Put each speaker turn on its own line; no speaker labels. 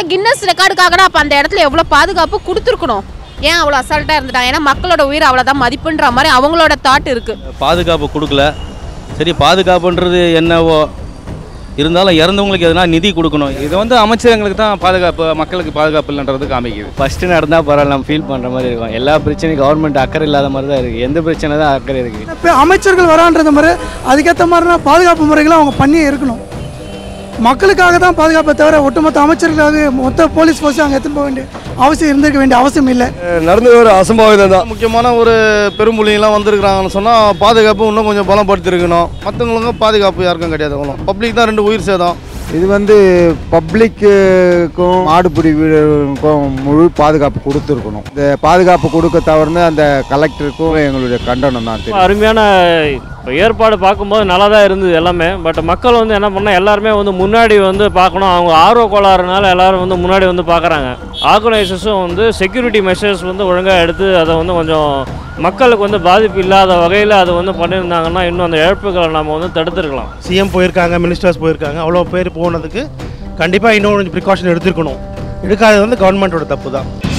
அதான் கின்னஸ் ரெக்கார்டுக்காக அப்போ அந்த இடத்துல எவ்வளோ பாதுகாப்பு கொடுத்துருக்கணும் ஏன் அவ்வளோ அசால்ட்டாக இருந்துட்டாங்க ஏன்னா மக்களோட உயிர் அவ்வளோதான் மதிப்புன்ற மாதிரி அவங்களோட தாட் இருக்குது
பாதுகாப்பு கொடுக்கல சரி பாதுகாப்புன்றது என்னவோ இருந்தாலும் இறந்தவங்களுக்கு எதனா நிதி கொடுக்கணும்
இது வந்து அமைச்சரங்களுக்கு தான் பாதுகாப்பு மக்களுக்கு பாதுகாப்பு இல்லைன்றது காமிக்குது
ஃபஸ்ட்டு நடந்தால் பரவாயில்ல நம்ம ஃபீல் பண்ணுற மாதிரி இருக்கும் எல்லா பிரச்சனையும் கவர்மெண்ட் அக்கறை இல்லாத மாதிரி தான் இருக்குது எந்த பிரச்சனை தான் அக்கறை இருக்குது
இப்போ அமைச்சர்கள் வரான்றது மாதிரி அதுக்கேற்ற மாதிரினா பாதுகாப்பு முறைகளை அவங்க பண்ணியே இருக்கணும் மக்களுக்காக தான் பாதுகாப்பை தவிர ஒட்டுமொத்த அமைச்சர்களுக்காக மொத்த போலீஸ் ஃபோர்ஸ் அங்கே எடுத்துன்னு போக வேண்டிய அவசியம் இருந்திருக்க வேண்டிய அவசியம் இல்லை
நடந்து ஒரு அசம்பாவிதம் தான்
முக்கியமான ஒரு பெரும்புள்ளிங்கெல்லாம் வந்திருக்கிறாங்கன்னு சொன்னால் பாதுகாப்பு இன்னும் கொஞ்சம் பலப்படுத்திருக்கணும் மற்றவங்களுக்கும் பாதுகாப்பு யாருக்கும் கிடையாது அவ்வளோ பப்ளிக் தான் ரெண்டு உயிர் சேதம்
இது வந்து பப்ளிக்குக்கும் மாடுபிடி வீரருக்கும் முழு பாதுகாப்பு கொடுத்துருக்கணும் இந்த பாதுகாப்பு கொடுக்க தவறுன்னு அந்த கலெக்டருக்கும் எங்களுடைய கண்டனம் தான் தெரியும்
அருமையான இப்போ ஏற்பாடு பார்க்கும்போது நல்லா தான் இருந்தது எல்லாமே பட் மக்கள் வந்து என்ன பண்ணால் எல்லாருமே வந்து முன்னாடி வந்து பார்க்கணும் அவங்க ஆர்வ கோளாறுனால எல்லாரும் வந்து முன்னாடி வந்து பார்க்குறாங்க ஆர்கனைசர்ஸும் வந்து செக்யூரிட்டி மெஷர்ஸ் வந்து ஒழுங்காக எடுத்து அதை வந்து கொஞ்சம் மக்களுக்கு வந்து பாதிப்பு இல்லாத வகையில் அதை வந்து பண்ணியிருந்தாங்கன்னா இன்னும் அந்த இழப்புகளை நம்ம வந்து தடுத்துருக்கலாம்
சிஎம் போயிருக்காங்க மினிஸ்டர்ஸ் போயிருக்காங்க அவ்வளோ பேர் போனதுக்கு கண்டிப்பாக இன்னும் கொஞ்சம் ப்ரிகாஷன் எடுத்துருக்கணும் எடுக்காதது வந்து கவர்மெண்ட்டோட தப்பு தான்